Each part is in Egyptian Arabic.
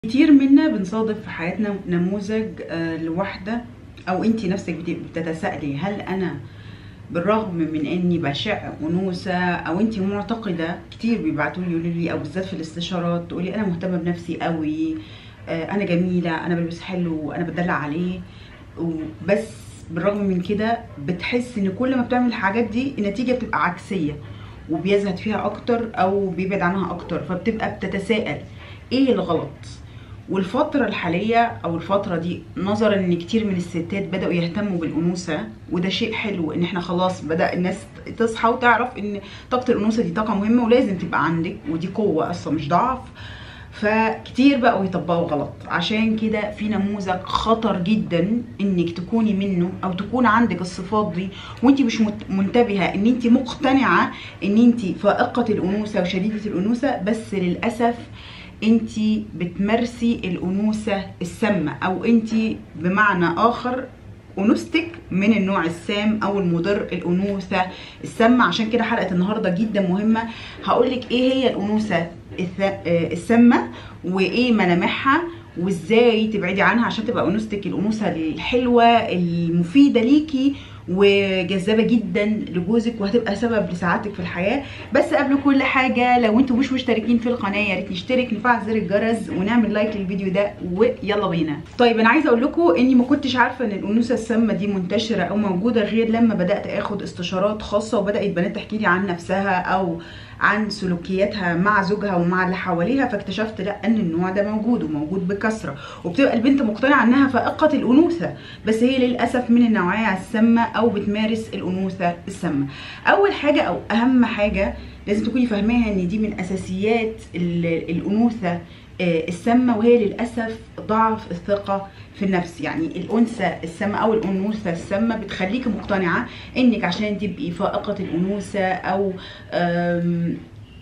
كتير منا بنصادف في حياتنا نموذج آه، لواحدة او انتي نفسك بت- بتتساءلي هل انا بالرغم من اني بشع انوثه او انتي معتقده كتير بيبعتوا لي يقولوا لي او بالذات في الاستشارات تقولي انا مهتمه بنفسي قوي آه، انا جميله انا بلبس حلو انا بتدلع عليه بس بالرغم من كده بتحس ان كل ما بتعمل الحاجات دي النتيجه بتبقى عكسيه وبيزهد فيها اكتر او بيبعد عنها اكتر فبتبقى بتتساءل ايه الغلط والفترة الحالية أو الفترة دي نظرا إن كتير من الستات بدأوا يهتموا بالأنوثة وده شيء حلو إن إحنا خلاص بدأ الناس تصحى وتعرف إن طاقة الأنوثة دي طاقة مهمة ولازم تبقى عندك ودي قوة أصلا مش ضعف فكتير بقوا يطبقوا غلط عشان كده في نموذج خطر جدا انك تكوني منه او تكون عندك الصفات دي وانت مش مت- منتبهه ان انت مقتنعه ان انت فائقه الانوثه وشديده الانوثه بس للاسف انت بتمارسي الانوثه السامه او انت بمعنى اخر انوثتك من النوع السام او المضر الانوثه السامه عشان كده حلقه النهارده جدا مهمه هقول لك ايه هي الانوثه الث- آه، السامه وايه ملامحها وازاي تبعدي عنها عشان تبقى انوثتك الانوثه الحلوه المفيده ليكي وجذابه جدا لجوزك وهتبقى سبب لسعادتك في الحياه بس قبل كل حاجه لو انتم مش مشتركين في القناه يا ريت نشترك نفعل زر الجرس ونعمل لايك للفيديو ده ويلا بينا طيب انا عايزه اقول لكم اني ما كنتش عارفه ان الانوثه السامه دي منتشره او موجوده غير لما بدات اخد استشارات خاصه وبدات بنات تحكي لي عن نفسها او عن سلوكياتها مع زوجها ومع اللي حواليها فاكتشفت لا ان النوع ده موجود وموجود بكثره وبتبقى البنت مقتنعه انها فائقه الانوثه بس هي للاسف من النوعيه السامه او بتمارس الانوثه السامه اول حاجه او اهم حاجه لازم تكوني فاهماها ان دي من اساسيات ال- الانوثه آه، السامه وهي للاسف ضعف الثقه في النفس يعني الانثى السامه او الانوثه السامه بتخليكي مقتنعه انك عشان تبقي فائقه الانوثه او آم،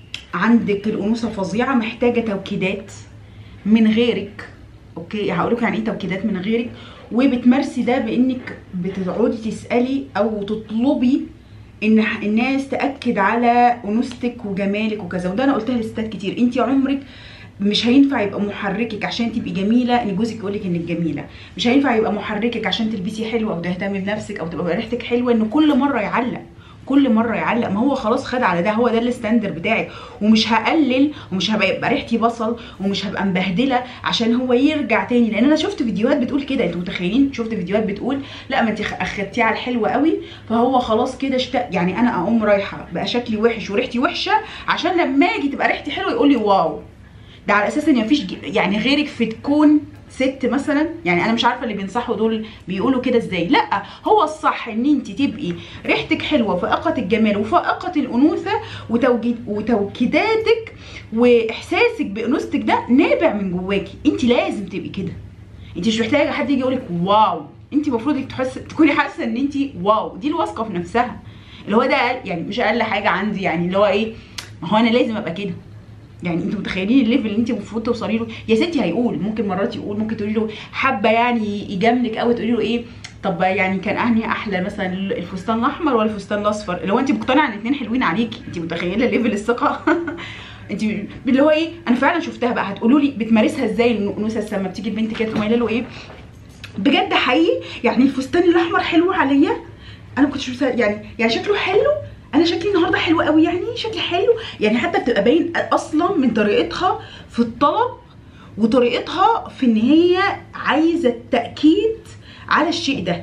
عندك الانوثه فظيعه محتاجه توكيدات من غيرك اوكي هقول لكم يعني ايه توكيدات من غيرك وبتمارسي ده بانك بتقعدي تسالي او تطلبي ان ح- الناس تاكد على انوثتك وجمالك وكذا وده انا قلتها لستات كتير انت عمرك مش هينفع يبقى محركك عشان تبقي جميله ان جوزك يقولك انك جميله مش هينفع يبقى محركك عشان تلبسي حلو او تهتمي بنفسك او تبقى ريحتك حلوه ان كل مره يعلق كل مره يعلق ما هو خلاص خد على ده هو ده الستاندر بتاعي ومش هقلل ومش هبقى يبقى ريحتي بصل ومش هبقى مبهدله عشان هو يرجع تاني لان انا شفت فيديوهات بتقول كده انتوا متخيلين شفت فيديوهات بتقول لا ما انت اخدتيه على الحلو قوي فهو خلاص كده اشتاق يعني انا اقوم رايحه بقى شكلي وحش وريحتي وحشه عشان لما اجي تبقى ريحتي حلوه يقول لي واو ده على اساس ان مفيش ج- يعني غيرك في تكون ست مثلا يعني انا مش عارفه اللي بينصحوا دول بيقولوا كده ازاي لا هو الصح ان انت تبقي ريحتك حلوه فائقه الجمال وفائقه الانوثه وتوجيد وتوكيداتك واحساسك بانوثتك ده نابع من جواكي انت لازم تبقي كده انت مش محتاجه حد يجي يقولك واو انت المفروض انك تحس تكوني حاسه ان انت واو دي الواثقه في نفسها اللي هو ده أقل يعني مش اقل حاجه عندي يعني اللي هو ايه ما هو انا لازم ابقى كده يعني انتوا متخيلين الليفل اللي انت المفروض توصلي له يا ستي هيقول ممكن مرات يقول ممكن تقولي له حابه يعني يجاملك قوي تقولي له ايه طب يعني كان انهي احلى مثلا الفستان الاحمر ولا الفستان الاصفر اللي هو انت مقتنعه ان الاثنين حلوين عليكي انت متخيله ليفل الثقه انت اللي هو ايه انا فعلا شفتها بقى هتقولوا لي بتمارسها ازاي الانوثه لما بتيجي البنت كده تقوم قايله له ايه بجد حقيقي يعني الفستان الاحمر حلو عليا انا ما كنتش مصدق- يعني يعني شكله حلو انا شكلي النهارده حلو قوي يعني شكلي حلو يعني حتى بتبقى باين اصلا من طريقتها في الطلب وطريقتها في ان هي عايزه التاكيد على الشيء ده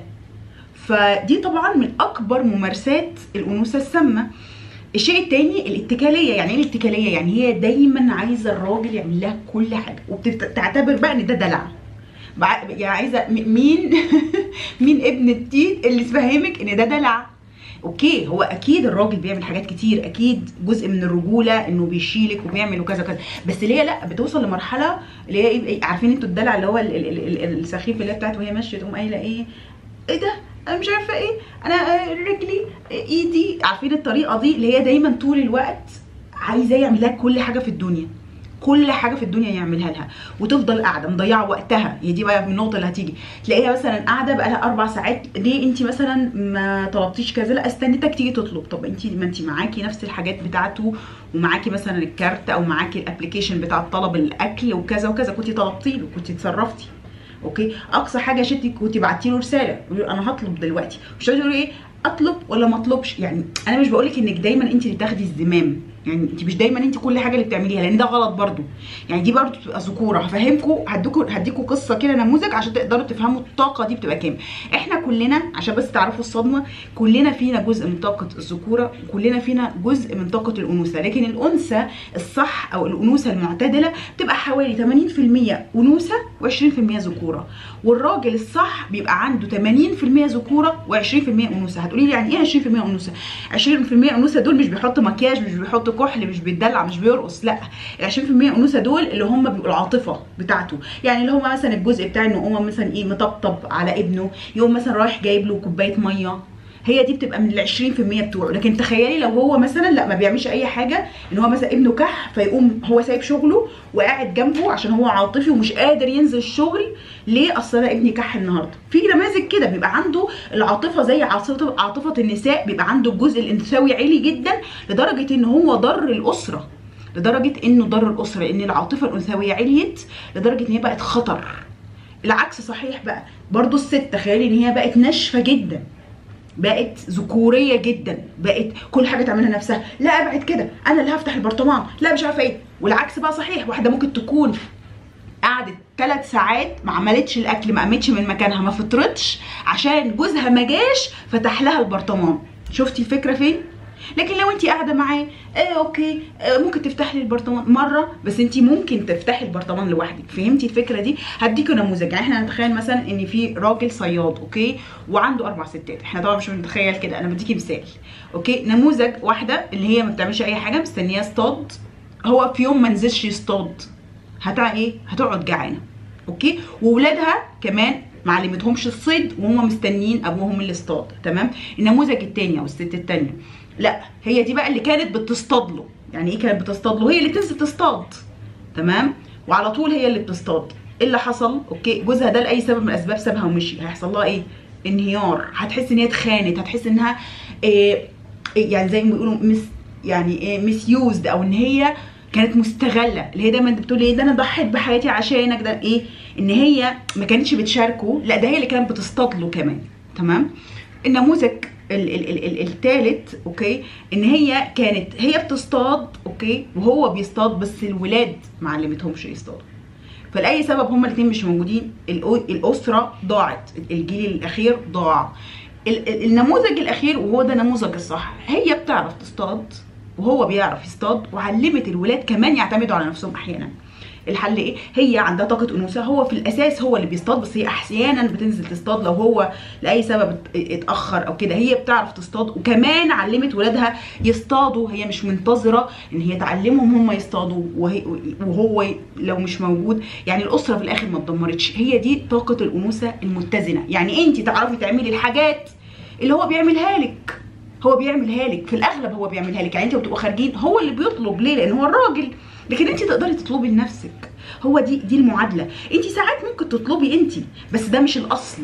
فدي طبعا من اكبر ممارسات الانوثه السامه الشيء التاني الاتكاليه يعني ايه الاتكاليه يعني هي دايما عايزه الراجل يعمل لها كل حاجه وبتعتبر بقى ان ده دلع بع- يعني عايزه م- مين مين ابن التيت اللي تفهمك ان ده دلع اوكي هو اكيد الراجل بيعمل حاجات كتير اكيد جزء من الرجوله انه بيشيلك وبيعمل وكذا كذا بس اللي هي لا بتوصل لمرحله اللي هي ايه عارفين انتوا الدلع اللي هو ال- ال- ال- ال- السخيف اللي هي بتاعته وهي ماشيه تقوم قايله ايه ايه ده انا مش عارفه ايه انا آه، رجلي آه، ايدي عارفين الطريقه دي اللي هي دايما طول الوقت عايزاه يعمل لها كل حاجه في الدنيا كل حاجه في الدنيا يعملها لها وتفضل قاعده مضيعه وقتها هي دي بقى من النقطه اللي هتيجي تلاقيها مثلا قاعده بقى لها اربع ساعات ليه انت مثلا ما طلبتيش كذا لا استنيتك تيجي تطلب طب انت ما انت معاكي نفس الحاجات بتاعته ومعاكي مثلا الكارت او معاكي الابلكيشن بتاع طلب الاكل وكذا وكذا كنت طلبتي له كنت اتصرفتي اوكي اقصى حاجه شتي كنت بعتي له رساله انا هطلب دلوقتي مش تقولي ايه اطلب ولا ما اطلبش يعني انا مش بقولك انك دايما انت اللي تاخدي الزمام يعني انت مش دايما انت كل حاجه اللي بتعمليها لان ده غلط برضو يعني دي برضو بتبقى ذكوره هفهمكم هديكوا هديكوا قصه كده نموذج عشان تقدروا تفهموا الطاقه دي بتبقى كام احنا كلنا عشان بس تعرفوا الصدمه كلنا فينا جزء من طاقه الذكوره وكلنا فينا جزء من طاقه الانوثه لكن الانثى الصح او الانوثه المعتدله بتبقى حوالي 80% انوثه و20% ذكوره والراجل الصح بيبقى عنده 80% ذكوره و20% انوثه هتقولي لي يعني ايه 20% انوثه 20% انوثه دول مش بيحطوا مكياج مش بيحطوا كحل مش بيتدلع مش بيرقص لا ال 20% انوثه دول اللي هم بيبقوا العاطفه بتاعته يعني اللي هم مثلا الجزء بتاع انه هو مثلا ايه مطبطب على ابنه يقوم مثلا رايح جايب له كوبايه ميه هي دي بتبقى من ال 20% بتوعه لكن تخيلي لو هو مثلا لا ما بيعملش اي حاجه ان هو مثلا ابنه كح فيقوم هو سايب شغله وقاعد جنبه عشان هو عاطفي ومش قادر ينزل الشغل ليه اصل انا ابني كح النهارده في نماذج كده بيبقى عنده العاطفه زي عاطفه عاطفه النساء بيبقى عنده الجزء الانثوي عالي جدا لدرجه ان هو ضر الاسره لدرجه انه ضر الاسره ان العاطفه الانثويه عليت لدرجه ان هي بقت خطر العكس صحيح بقى برضو الست تخيلي ان هي بقت ناشفه جدا بقت ذكوريه جدا بقت كل حاجه تعملها نفسها لا ابعد كده انا اللي هفتح البرطمان لا مش عارفه ايه والعكس بقى صحيح واحده ممكن تكون قعدت ثلاث ساعات ما عملتش الاكل ما قامتش من مكانها ما فطرتش عشان جوزها ما جاش فتح لها البرطمان شفتي الفكره فين لكن لو انت قاعده معاه آه اوكي آه ممكن تفتحي البرطمان مره بس انت ممكن تفتحي البرطمان لوحدك فهمتي الفكره دي هديكوا نموذج يعني احنا نتخيل مثلا ان في راجل صياد اوكي وعنده اربع ستات احنا طبعا مش بنتخيل كده انا بديكي مثال اوكي نموذج واحده اللي هي ما بتعملش اي حاجه مستنيه اصطاد هو في يوم ما نزلش يصطاد هتعمل ايه هتقعد جعانه اوكي واولادها كمان ما علمتهمش الصيد وهم مستنيين ابوهم اللي اصطاد تمام النموذج التاني او الست التانيه لا هي دي بقى اللي كانت بتصطاد له يعني ايه كانت بتصطاد له هي اللي تنزل تصطاد تمام وعلى طول هي اللي بتصطاد ايه اللي حصل اوكي جوزها ده لاي سبب من الاسباب سابها ومشي هيحصل لها ايه انهيار هتحس ان هي اتخانت هتحس انها إيه يعني زي ما بيقولوا مس يعني ايه مسيوزد او ان هي كانت مستغله اللي هي دايما بتقول ايه ده انا ضحيت بحياتي عشانك ده ايه ان هي ما كانتش بتشاركه لا ده هي اللي كانت بتصطاد له كمان تمام النموذج الثالث اوكي ان هي كانت هي بتصطاد اوكي وهو بيصطاد بس الولاد ما علمتهمش يصطادوا فلاي سبب هما الاثنين مش موجودين الاسره ضاعت الجيل الاخير ضاع النموذج الاخير وهو ده نموذج الصح هي بتعرف تصطاد وهو بيعرف يصطاد وعلمت الولاد كمان يعتمدوا على نفسهم احيانا الحل ايه هي عندها طاقه انوثه هو في الاساس هو اللي بيصطاد بس هي احيانا بتنزل تصطاد لو هو لاي سبب اتاخر او كده هي بتعرف تصطاد وكمان علمت ولادها يصطادوا هي مش منتظره ان هي تعلمهم هم يصطادوا وهي وهو لو مش موجود يعني الاسره في الاخر ما اتدمرتش هي دي طاقه الانوثه المتزنه يعني انت تعرفي تعملي الحاجات اللي هو بيعملها لك هو بيعملها لك في الاغلب هو بيعملها لك يعني انت بتبقوا خارجين هو اللي بيطلب ليه لان هو الراجل لكن انت تقدري تطلبي لنفسك هو دي دي المعادله انت ساعات ممكن تطلبي انت بس ده مش الاصل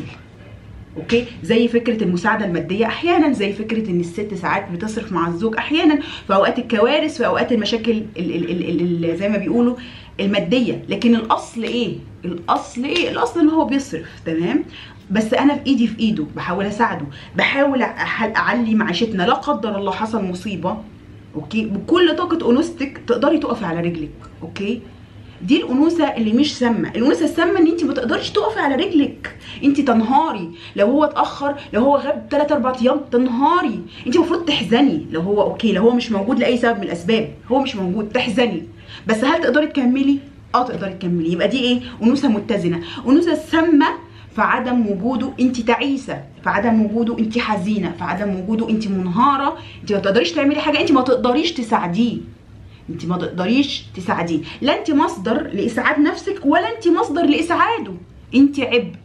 اوكي زي فكره المساعده الماديه احيانا زي فكره ان الست ساعات بتصرف مع الزوج احيانا في اوقات الكوارث في اوقات المشاكل ال ال ال ال زي ما بيقولوا الماديه لكن الاصل ايه الاصل ايه الاصل ان هو بيصرف تمام بس انا في ايدي في ايده بحاول اساعده بحاول اعلي معيشتنا لا قدر الله حصل مصيبه اوكي بكل طاقه انوثتك تقدري تقفي على رجلك اوكي دي الانوثه اللي مش سامه الانوثه السامه ان انت ما تقدريش تقفي على رجلك انت تنهاري لو هو اتاخر لو هو غاب 3 4 ايام تنهاري انت المفروض تحزني لو هو اوكي لو هو مش موجود لاي سبب من الاسباب هو مش موجود تحزني بس هل تقدري تكملي اه تقدري تكملي يبقى دي ايه انوثه متزنه انوثه سامه في عدم وجوده انت تعيسه في عدم وجوده انت حزينه في عدم وجوده انت منهاره انت ما تقدريش تعملي حاجه انت ما تقدريش تساعديه انت ما تقدريش تساعديه لا انت مصدر لاسعاد نفسك ولا انت مصدر لاسعاده انت عبء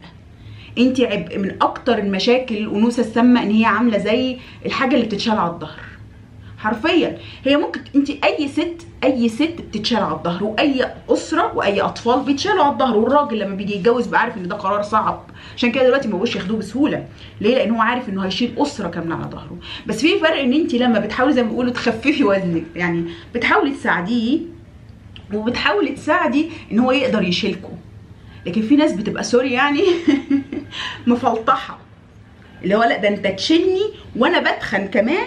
انت عبء من اكتر المشاكل الانوثه السامه ان هي عامله زي الحاجه اللي بتتشال على الظهر حرفيا هي ممكن انت اي ست اي ست بتتشال على الظهر واي اسره واي اطفال بيتشالوا على الظهر والراجل لما بيجي يتجوز بيبقى عارف ان ده قرار صعب عشان كده دلوقتي ما بقوش ياخدوه بسهوله ليه لان هو عارف انه هيشيل اسره كامله على ظهره بس في فرق ان انت لما بتحاولي زي ما بيقولوا تخففي وزنك يعني بتحاولي تساعديه وبتحاولي تساعدي ان هو يقدر يشيلكم لكن في ناس بتبقى سوري يعني مفلطحه اللي هو لا ده انت تشيلني وانا بتخن كمان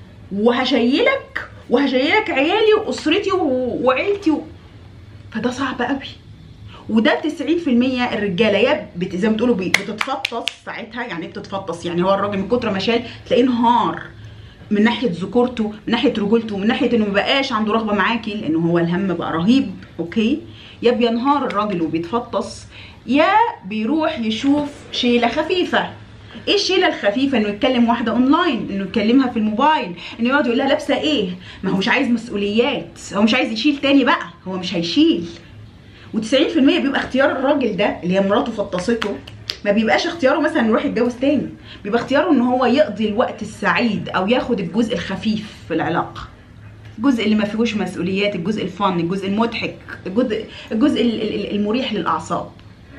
وهشيلك وهشيلك عيالي واسرتي و- وعيلتي و... فده صعب قوي وده 90% الرجاله يا بت... زي ما بتقولوا بي- بتتفطس ساعتها يعني ايه بتتفطس يعني هو الراجل من كتر ما شال تلاقيه انهار من ناحيه ذكورته من ناحيه رجولته من ناحيه انه مبقاش عنده رغبه معاكي لانه هو الهم بقى رهيب اوكي يا بينهار الراجل وبيتفطس يا بيروح يشوف شيله خفيفه ايه الشيله الخفيفه انه يتكلم واحده اونلاين انه يكلمها في الموبايل انه يقعد يقول لها لابسه ايه ما هو مش عايز مسؤوليات هو مش عايز يشيل تاني بقى هو مش هيشيل و90% بيبقى اختيار الراجل ده اللي هي مراته فطسته ما بيبقاش اختياره مثلا يروح يتجوز تاني بيبقى اختياره ان هو يقضي الوقت السعيد او ياخد الجزء الخفيف في العلاقه الجزء اللي ما فيهوش مسؤوليات الجزء الفن الجزء المضحك الجزء الجزء ال- ال- المريح للاعصاب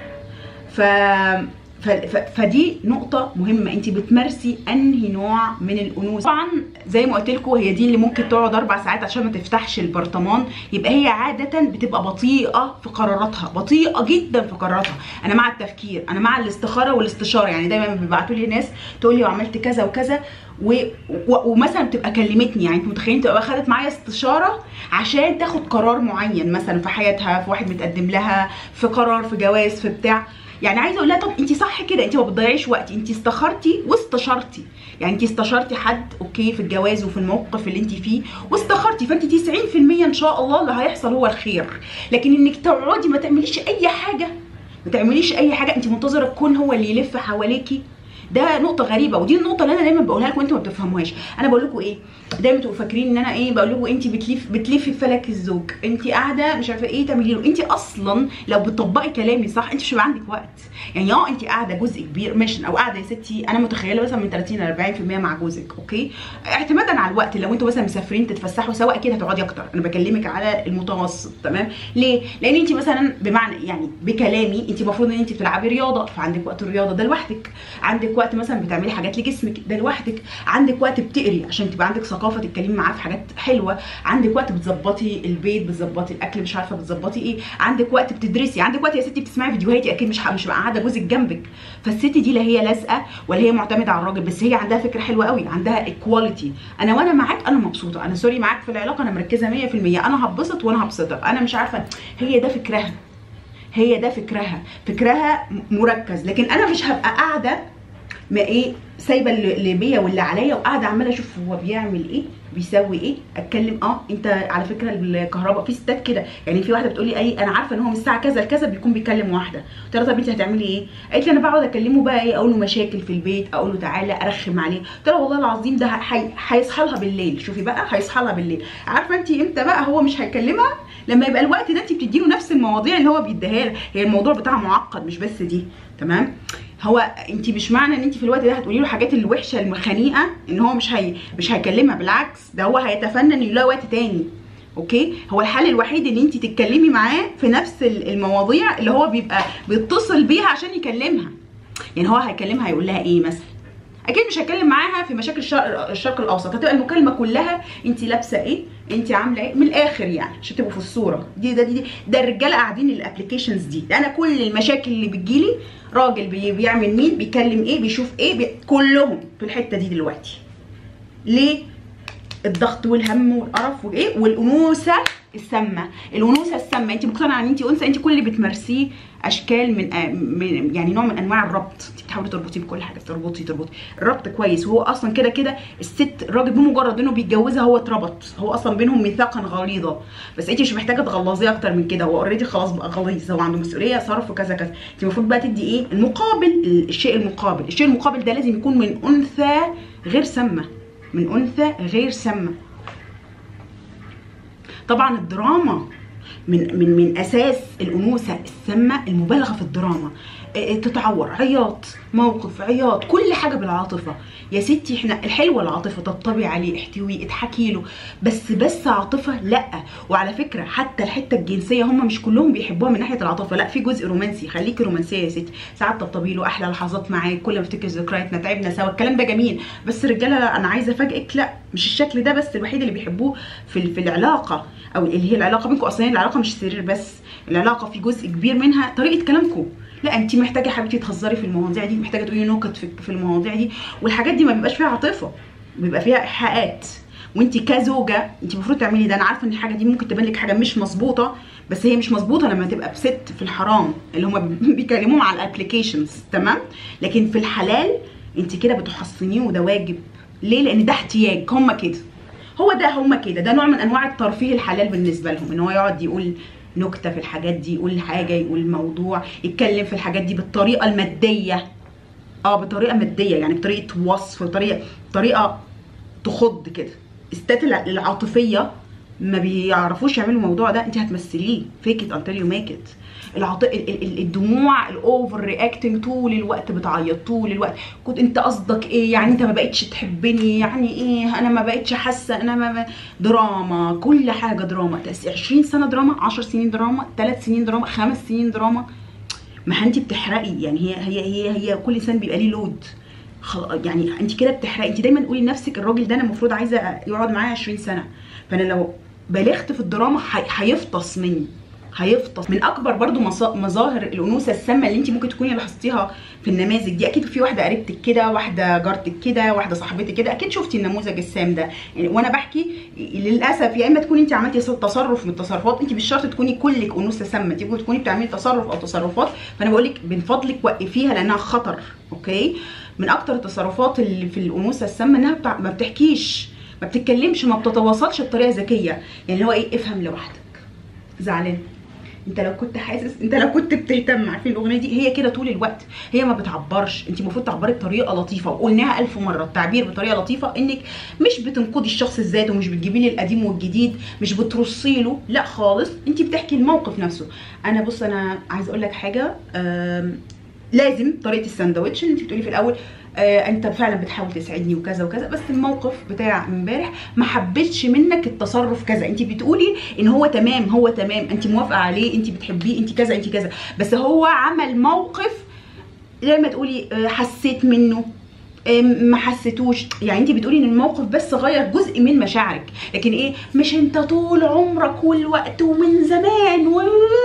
ف... ف... ف... فدي نقطة مهمة انت بتمارسي انهي نوع من الانوثة طبعا زي ما قلت لكم هي دي اللي ممكن تقعد اربع ساعات عشان ما تفتحش البرطمان يبقى هي عادة بتبقى بطيئة في قراراتها بطيئة جدا في قراراتها انا مع التفكير انا مع الاستخارة والاستشارة يعني دايما بيبعتوا لي ناس تقول لي وعملت كذا وكذا و... و... ومثلا بتبقى كلمتني يعني انتوا متخيلين تبقى خدت معايا استشاره عشان تاخد قرار معين مثلا في حياتها في واحد متقدم لها في قرار في جواز في بتاع يعني عايزه اقول لها طب انت صح كده انت ما بتضيعيش وقت انت استخرتي واستشرتي يعني انت استشرتي حد اوكي في الجواز وفي الموقف اللي انت فيه واستخرتي فانت 90% ان شاء الله اللي هيحصل هو الخير لكن انك تقعدي ما تعمليش اي حاجه ما تعمليش اي حاجه انت منتظره الكون هو اللي يلف حواليكي ده نقطه غريبه ودي النقطه اللي انا دايما بقولها لكم انتوا ما بتفهموهاش انا بقول لكم ايه دايما تبقوا فاكرين ان انا ايه بقول لكم انت بتلف بتلفي في فلك الزوج انت قاعده مش عارفه ايه تعملي له انت اصلا لو بتطبقي كلامي صح انت مش هيبقى عندك وقت يعني اه انت قاعده جزء كبير مش او قاعده يا ستي انا متخيله مثلا من 30 ل 40% مع جوزك اوكي اعتمادا على الوقت لو انتوا مثلا مسافرين تتفسحوا سوا اكيد هتقعدي اكتر انا بكلمك على المتوسط تمام ليه لان انت مثلا بمعنى يعني بكلامي انت المفروض ان انت بتلعبي رياضه فعندك وقت الرياضه ده لوحدك عندك وقت مثلا بتعملي حاجات لجسمك ده لوحدك عندك وقت بتقري عشان تبقى عندك ثقافه تتكلمي معاه في حاجات حلوه عندك وقت بتظبطي البيت بتظبطي الاكل مش عارفه بتظبطي ايه عندك وقت بتدرسي عندك وقت يا ستي بتسمعي فيديوهاتي اكيد مش ه- مش هبقى قاعده جوزك جنبك فالست دي لا هي لازقه ولا هي معتمده على الراجل بس هي عندها فكره حلوه قوي عندها ايكواليتي انا وانا معاك انا مبسوطه انا سوري معاك في العلاقه انا مركزه 100% انا هتبسط وانا هبسطك انا مش عارفه هي ده فكرها هي ده فكرها فكرها م- مركز لكن انا مش هبقى قاعده ما ايه سايبه اللي اللي بيا واللي عليا وقاعده عماله اشوف هو بيعمل ايه بيسوي ايه اتكلم اه انت على فكره الكهرباء في ستات كده يعني في واحده بتقول لي اي انا عارفه ان هو من الساعه كذا لكذا بيكون بيكلم واحده قلت لها طب انت هتعملي ايه قالت لي انا بقعد اكلمه بقى ايه اقول له مشاكل في البيت اقول له تعالى ارخم عليه قلت لها والله العظيم ده هي- هيصحى لها بالليل شوفي بقى هيصحى لها بالليل عارفه انت امتى بقى هو مش هيكلمها لما يبقى الوقت ده انت بتديله نفس المواضيع اللي هو بيديها لها هي الموضوع بتاعها معقد مش بس دي تمام هو انت مش معنى ان انت في الوقت ده هتقولي له حاجات الوحشه الخنيقه ان هو مش هي مش هيكلمها بالعكس ده هو هيتفنن يلاقي وقت تاني اوكي هو الحل الوحيد ان انت تتكلمي معاه في نفس ال- المواضيع اللي هو بيبقى بيتصل بيها عشان يكلمها يعني هو هيكلمها هيقول لها ايه مثلا اكيد مش هتكلم معاها في مشاكل الشرق, الشرق الاوسط هتبقى المكالمه كلها انت لابسه ايه انت عامله ايه من الاخر يعني عشان تبقوا في الصوره دي ده دي, دي ده الرجاله قاعدين الابلكيشنز دي ده انا كل المشاكل اللي بتجيلي راجل بي بيعمل مين بيكلم ايه بيشوف ايه بي كلهم في الحته دي دلوقتي ليه الضغط والهم والقرف وايه والانوثه السامه الانوثه السامه انت مقتنعه ان انت انثى انت كل اللي بتمارسيه اشكال من, آه من يعني نوع من انواع الربط انت بتحاولي تربطي بكل حاجه تربطي تربطي الربط كويس وهو اصلا كده كده الست الراجل بمجرد انه بيتجوزها هو اتربط هو اصلا بينهم ميثاقا غليظا بس انت مش محتاجه تغلظيه اكتر من كده هو اوريدي خلاص بقى غليظ هو عنده مسؤوليه صرف وكذا كذا انت المفروض بقى تدي ايه المقابل الشيء المقابل الشيء المقابل ده لازم يكون من انثى غير سامه من انثى غير سامه طبعا الدراما من من من اساس الانوثه السامه المبالغه في الدراما آه، تتعور عياط موقف عياط كل حاجه بالعاطفه يا ستي احنا الحلوه العاطفه طبطبي عليه احتويه اضحكي له بس بس عاطفه لا وعلى فكره حتى الحته الجنسيه هم مش كلهم بيحبوها من ناحيه العاطفه لا في جزء رومانسي خليكي رومانسيه يا ستي ساعات طبطبي له احلى لحظات معاه كل ما افتكر ذكرياتنا تعبنا سوا الكلام ده جميل بس الرجاله لا انا عايزه افاجئك لا مش الشكل ده بس الوحيد اللي بيحبوه في في العلاقه او اللي هي العلاقه بينكم اصلا العلاقه مش سرير بس العلاقه في جزء كبير منها طريقه كلامكم لا انت محتاجه حبيبتي تهزري في المواضيع دي محتاجه تقولي نكت في, في المواضيع دي والحاجات دي ما بيبقاش فيها عاطفه بيبقى فيها ايحاءات وانت كزوجه انت المفروض تعملي ده انا عارفه ان الحاجه دي ممكن تبان لك حاجه مش مظبوطه بس هي مش مظبوطه لما تبقى بست في الحرام اللي هم بيكلموهم على الابلكيشنز تمام لكن في الحلال انت كده بتحصنيه وده واجب ليه لان ده احتياج هم كده هو ده هم كده ده نوع من انواع الترفيه الحلال بالنسبه لهم ان هو يقعد يقول نكته في الحاجات دي يقول حاجه يقول موضوع يتكلم في الحاجات دي بالطريقه الماديه اه بطريقه ماديه يعني بطريقه وصف بطريقه طريقه تخض كده الستات العاطفيه ما بيعرفوش يعملوا الموضوع ده انت هتمثليه فيك ات انتل يو ميك ات العط... الدموع الاوفر رياكتنج طول الوقت بتعيط طول الوقت كنت انت قصدك ايه يعني انت ما بقتش تحبني يعني ايه انا ما بقتش حاسه انا ما دراما كل حاجه دراما 20 سنه دراما 10 سنين دراما 3 سنين دراما 5 سنين دراما ما انت بتحرقي يعني هي هي هي هي كل انسان بيبقى ليه لود يعني انت كده بتحرقي انت دايما قولي لنفسك الراجل ده انا المفروض عايزه يقعد معايا 20 سنه فانا لو بالغت في الدراما هيفطس مني هيفطس من اكبر برضو مظاهر الانوثه السامه اللي انت ممكن تكوني لاحظتيها في النماذج دي اكيد في واحده قريبتك كده واحده جارتك كده واحده صاحبتك كده اكيد شفتي النموذج السام ده يعني وانا بحكي للاسف يا اما تكوني انت عملتي تصرف من التصرفات انت مش شرط تكوني كلك انوثه سامه انت ممكن تكوني بتعملي تصرف او تصرفات فانا بقول لك من فضلك وقفيها لانها خطر اوكي من اكتر التصرفات اللي في الانوثه السامه انها ما بتحكيش ما بتتكلمش ما بتتواصلش بطريقه ذكيه يعني هو ايه افهم لوحدك زعلان انت لو كنت حاسس انت لو كنت بتهتم عارفين الاغنيه دي هي كده طول الوقت هي ما بتعبرش انت المفروض تعبري بطريقه لطيفه وقلناها الف مره التعبير بطريقه لطيفه انك مش بتنقدي الشخص الذات ومش بتجيبي لي القديم والجديد مش بترصي له لا خالص انت بتحكي الموقف نفسه انا بص انا عايز اقول لك حاجه لازم طريقه الساندوتش اللي انت بتقولي في الاول آه انت فعلا بتحاول تسعدني وكذا وكذا بس الموقف بتاع امبارح ما حبيتش منك التصرف كذا انت بتقولي ان هو تمام هو تمام انت موافقه عليه انت بتحبيه انت كذا انت كذا بس هو عمل موقف زي ما تقولي آه حسيت منه آه ما حسيتوش يعني انت بتقولي ان الموقف بس غير جزء من مشاعرك لكن ايه مش انت طول عمرك والوقت ومن زمان و...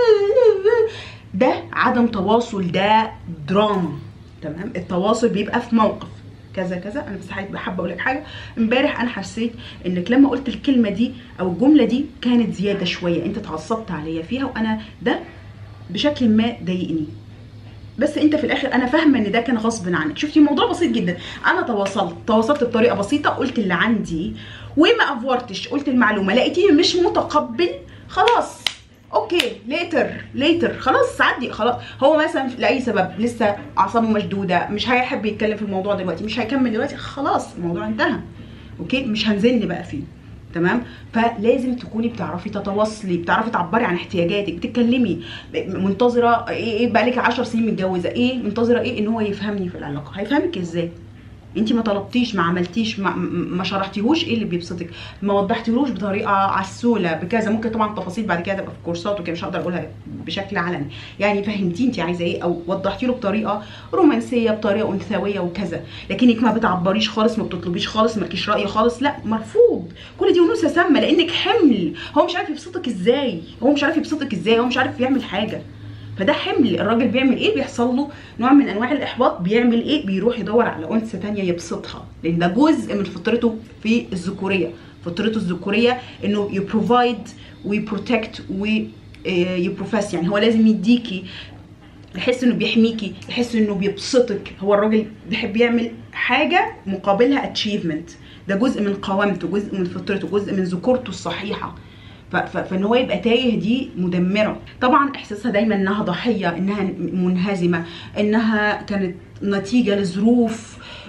ده عدم تواصل ده دراما تمام التواصل بيبقى في موقف كذا كذا انا بس حابه اقول لك حاجه امبارح انا حسيت انك لما قلت الكلمه دي او الجمله دي كانت زياده شويه انت اتعصبت عليا فيها وانا ده بشكل ما ضايقني بس انت في الاخر انا فاهمه ان ده كان غصب عنك شفتي الموضوع بسيط جدا انا تواصلت تواصلت بطريقه بسيطه قلت اللي عندي وما افورتش قلت المعلومه لقيتيني مش متقبل خلاص اوكي ليتر ليتر خلاص عدي خلاص هو مثلا لاي سبب لسه اعصابه مشدوده مش هيحب يتكلم في الموضوع دلوقتي مش هيكمل دلوقتي خلاص الموضوع انتهى اوكي مش هنزن بقى فيه تمام فلازم تكوني بتعرفي تتواصلي بتعرفي تعبري عن احتياجاتك بتتكلمي منتظره ايه, إيه بقالك 10 سنين متجوزه ايه منتظره ايه ان هو يفهمني في العلاقه هيفهمك ازاي انت ما طلبتيش ما عملتيش ما, ما شرحتيهوش ايه اللي بيبسطك ما وضحتيهوش بطريقه عسوله بكذا ممكن طبعا التفاصيل بعد كده تبقى في كورسات وكده مش هقدر اقولها بشكل علني يعني فهمتيه انت عايزه ايه او وضحتي له بطريقه رومانسيه بطريقه انثويه وكذا لكنك ما بتعبريش خالص ما بتطلبيش خالص مالكيش راي خالص لا مرفوض كل دي انوثه سامه لانك حمل هو مش عارف يبسطك ازاي هو مش عارف يبسطك ازاي هو مش عارف يعمل حاجه فده حمل الراجل بيعمل ايه بيحصل له نوع من انواع الاحباط بيعمل ايه بيروح يدور على انثى ثانيه يبسطها لان ده جزء من فطرته في الذكوريه فطرته الذكوريه انه يبروفايد ويبروتكت ويبروفاس يعني هو لازم يديكي يحس انه بيحميكي يحس انه بيبسطك هو الراجل بيحب يعمل حاجه مقابلها اتشيفمنت ده جزء من قوامته جزء من فطرته جزء من ذكورته الصحيحه فان هو يبقى تايه دي مدمره طبعا احساسها دايما انها ضحيه انها منهزمه انها كانت نتيجه لظروف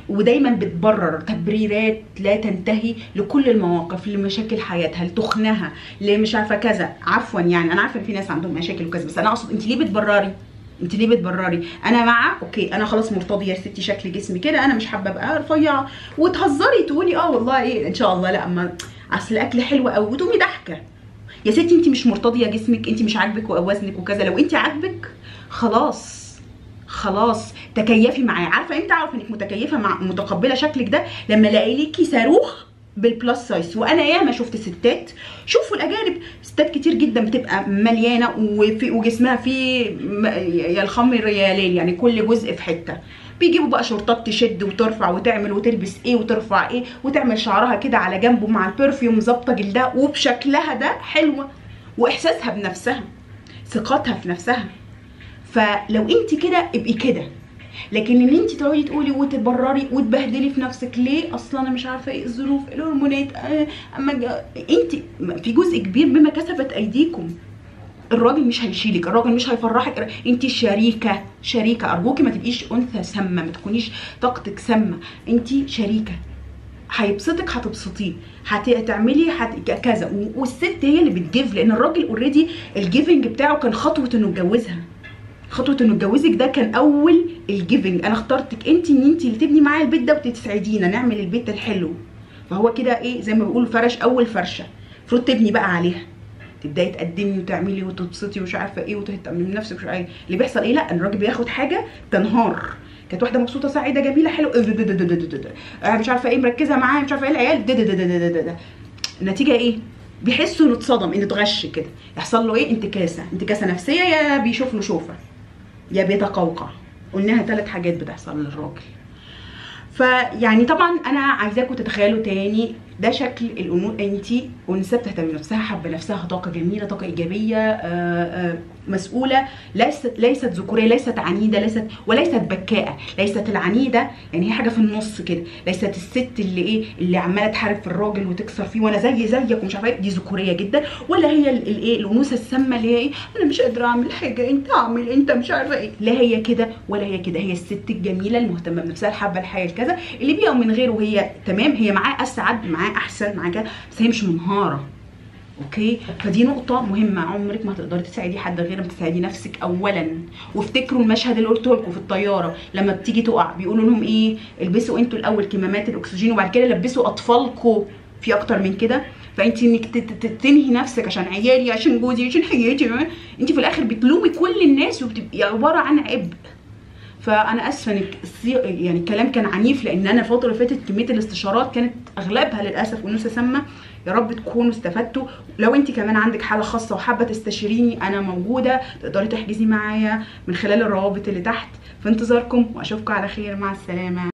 ودايما بتبرر تبريرات لا تنتهي لكل المواقف لمشاكل حياتها لتخنها لمش عارفه كذا عفوا يعني انا عارفه ان في ناس عندهم مشاكل وكذا بس انا اقصد انت ليه بتبرري انت ليه بتبرري انا مع اوكي انا خلاص مرتضيه يا ستي شكل جسمي كده انا مش حابه ابقى رفيعه وتهزري تقولي اه والله ايه ان شاء الله لا اما اصل الاكل حلو قوي وتقومي ضحكه يا ستي انت مش مرتضيه جسمك انت مش عاجبك وزنك وكذا لو انت عاجبك خلاص خلاص تكيفي معاه عارفه امتى اعرف انك متكيفه مع متقبله شكلك ده لما الاقي ليكي صاروخ بالبلس سايز وانا ياما شفت ستات شوفوا الاجانب ستات كتير جدا بتبقى مليانه وفي وجسمها فيه م- يا الخمر يا ليل يعني كل جزء في حته بيجيبوا بقى شورتات تشد وترفع وتعمل وتلبس ايه وترفع ايه وتعمل شعرها كده على جنبه مع البرفيوم ظابطه جلدها وبشكلها ده حلوه واحساسها بنفسها ثقتها في نفسها فلو انت كده ابقي كده لكن ان انت تقعدي تقولي وتبرري وتبهدلي في نفسك ليه اصلا انا مش عارفه ايه الظروف الهرمونات آه، اما جا- انت في جزء كبير بما كسبت ايديكم الراجل مش هيشيلك الراجل مش هيفرحك انت شريكه شريكه ارجوكي ما تبقيش انثى سامه ما تكونيش طاقتك سامه انت شريكه هيبسطك هتبسطيه هت- هتعملي هت... كذا و- والست هي اللي بتجيف لان الراجل اوريدي الجيفنج بتاعه كان خطوه انه يتجوزها خطوه انه يتجوزك ده كان اول الجيفنج انا اخترتك انت ان انت اللي تبني معايا البيت ده وتسعدينا نعمل البيت الحلو فهو كده ايه زي ما بيقولوا فرش اول فرشه المفروض تبني بقى عليها تبداي تقدمي وتعملي وتبسطي ومش عارفه ايه وتهتمي بنفسك ومش عارفه اللي بيحصل ايه لا الراجل بياخد حاجه تنهار كانت واحده مبسوطه سعيده جميله حلوه آه، مش عارفه ايه مركزه معايا مش عارفه ايه العيال دددددددد. النتيجه ايه بيحسوا انه اتصدم انه اتغش كده يحصل له ايه انتكاسه انتكاسه نفسيه يا بيشوف له شوفه يا بيتقوقع قلناها ثلاث حاجات بتحصل للراجل فيعني طبعا انا عايزاكم تتخيلوا تاني ده شكل الامور انت انثى بتهتم بنفسها حابه نفسها طاقه جميله طاقه ايجابيه آه، آه، مسؤوله ليست ليست ذكوريه ليست عنيده ليست وليست بكاءه ليست العنيده يعني هي حاجه في النص كده ليست الست اللي ايه اللي عماله تحارب في الراجل وتكسر فيه وانا زي زيك ومش عارفه ايه دي ذكوريه جدا ولا هي ال- الايه الانوثه السامه اللي هي ايه انا مش قادره اعمل حاجه انت اعمل انت مش عارفه ايه لا هي كده ولا هي كده هي الست الجميله المهتمه بنفسها الحابه الحياه الكذا اللي بيها ومن غيره هي تمام هي معاه اسعد معاه احسن معاه كده بس هي مش منهاره اوكي فدي نقطة مهمة عمرك ما هتقدري تساعدي حد غير ما تساعدي نفسك اولا وافتكروا المشهد اللي قلته لكم في الطيارة لما بتيجي تقع بيقولوا لهم ايه البسوا انتوا الاول كمامات الاكسجين وبعد كده لبسوا اطفالكم في اكتر من كده فانت انك ت- ت- تنهي نفسك عشان عيالي عشان جوزي عشان حياتي انت في الاخر بتلومي كل الناس وبتبقي عبارة عن عبء فانا اسفه ان السي- يعني الكلام كان عنيف لان انا الفتره اللي فاتت كميه الاستشارات كانت اغلبها للاسف انوثه سامه يا رب تكونوا استفدتوا لو انت كمان عندك حاله خاصه وحابه تستشيريني انا موجوده تقدري تحجزي معايا من خلال الروابط اللي تحت في انتظاركم واشوفكم على خير مع السلامه